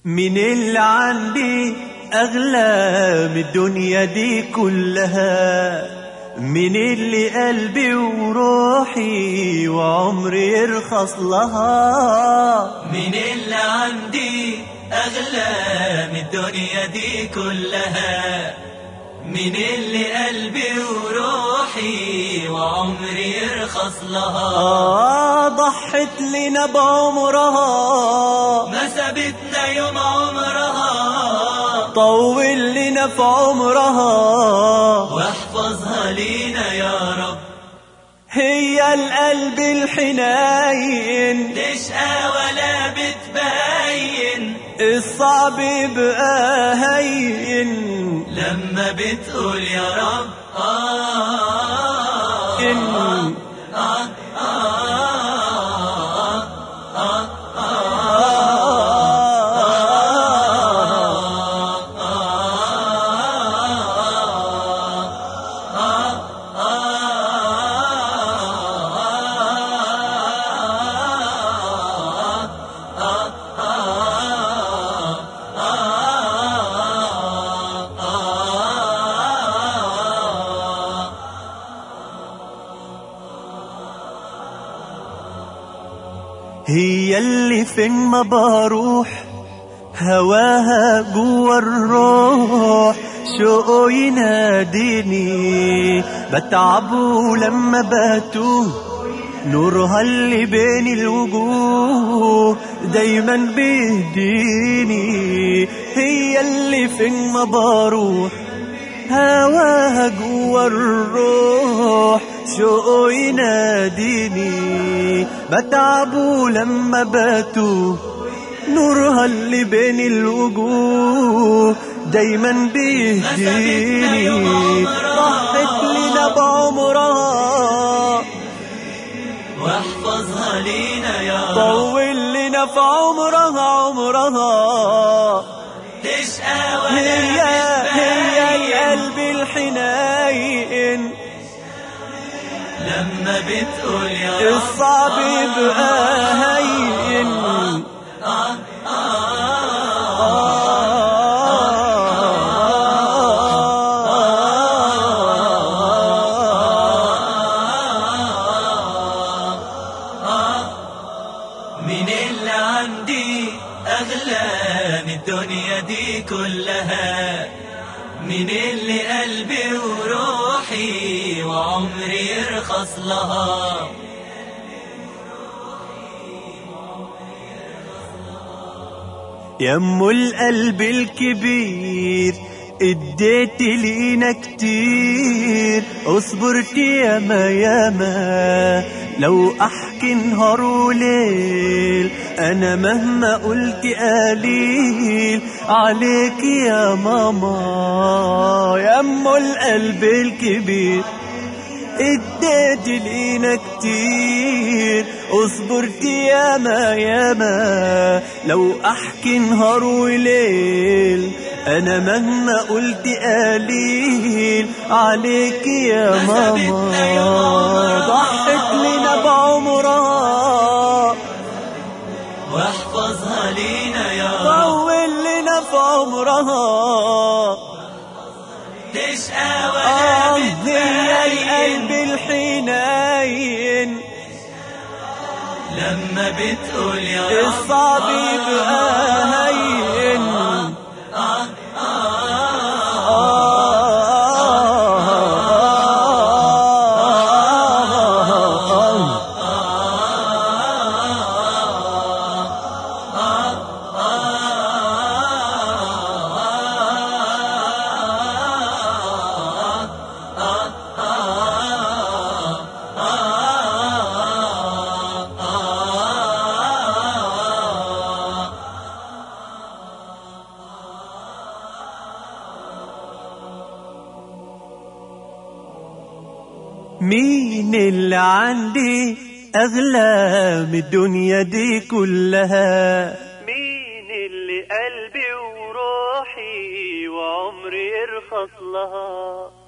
من اللي عندي أغلى من الدنيا دي كلها من اللي قلبي وروحي وعمري يرخص لها من اللي عندي أغلى من الدنيا دي كلها من اللي قلبي وروحي وعمري يرخص لها آه ضحت لنا بعمرها ما سابتنا يوم عمرها طول لنا في عمرها واحفظها لينا يا رب هي القلب الحنين تشقى ولا بتبين الصعب يبقى هين لما بتقول يا رب آه إن آه آه آه هي اللي فين ما بروح هواها جوا الروح شوقه يناديني بتعب ولما بتوه نورها اللي بين الوجوه دايما بيهديني هي اللي فين ما بروح هواها جوا الروح شوقه يناديني بتعب لما بتوه نورها اللي بين الوجوه دايما بيهديني ضحت لنا بعمرها واحفظها لينا يا رب طول لنا في عمرها عمرها تشقى ولا هي هي بتبين القلب الحنين لما بتقول يا رب الصعب يبقى هين آه آه من اللي عندي أغلى من الدنيا دي كلها من اللي قلبي وروحي وعمري يرخص لها يم القلب الكبير اديت لينا كتير اصبرت ياما ياما لو احكي نهار وليل انا مهما قلت قليل عليك يا ماما يم القلب الكبير اديت لينا كتير اصبرت ياما ياما لو احكي نهار وليل انا مهما قلت قليل عليك يا ماما ضحت لنا بعمرها واحفظها لينا يا رب طول لنا في عمرها تشقى آه ولا هي بتبين القلب الحنين لما بتقول يا رب الصعب يبقى هين آه آه مين اللي عندي أغلى من الدنيا دي كلها مين اللي قلبي وروحي وعمري يرخص لها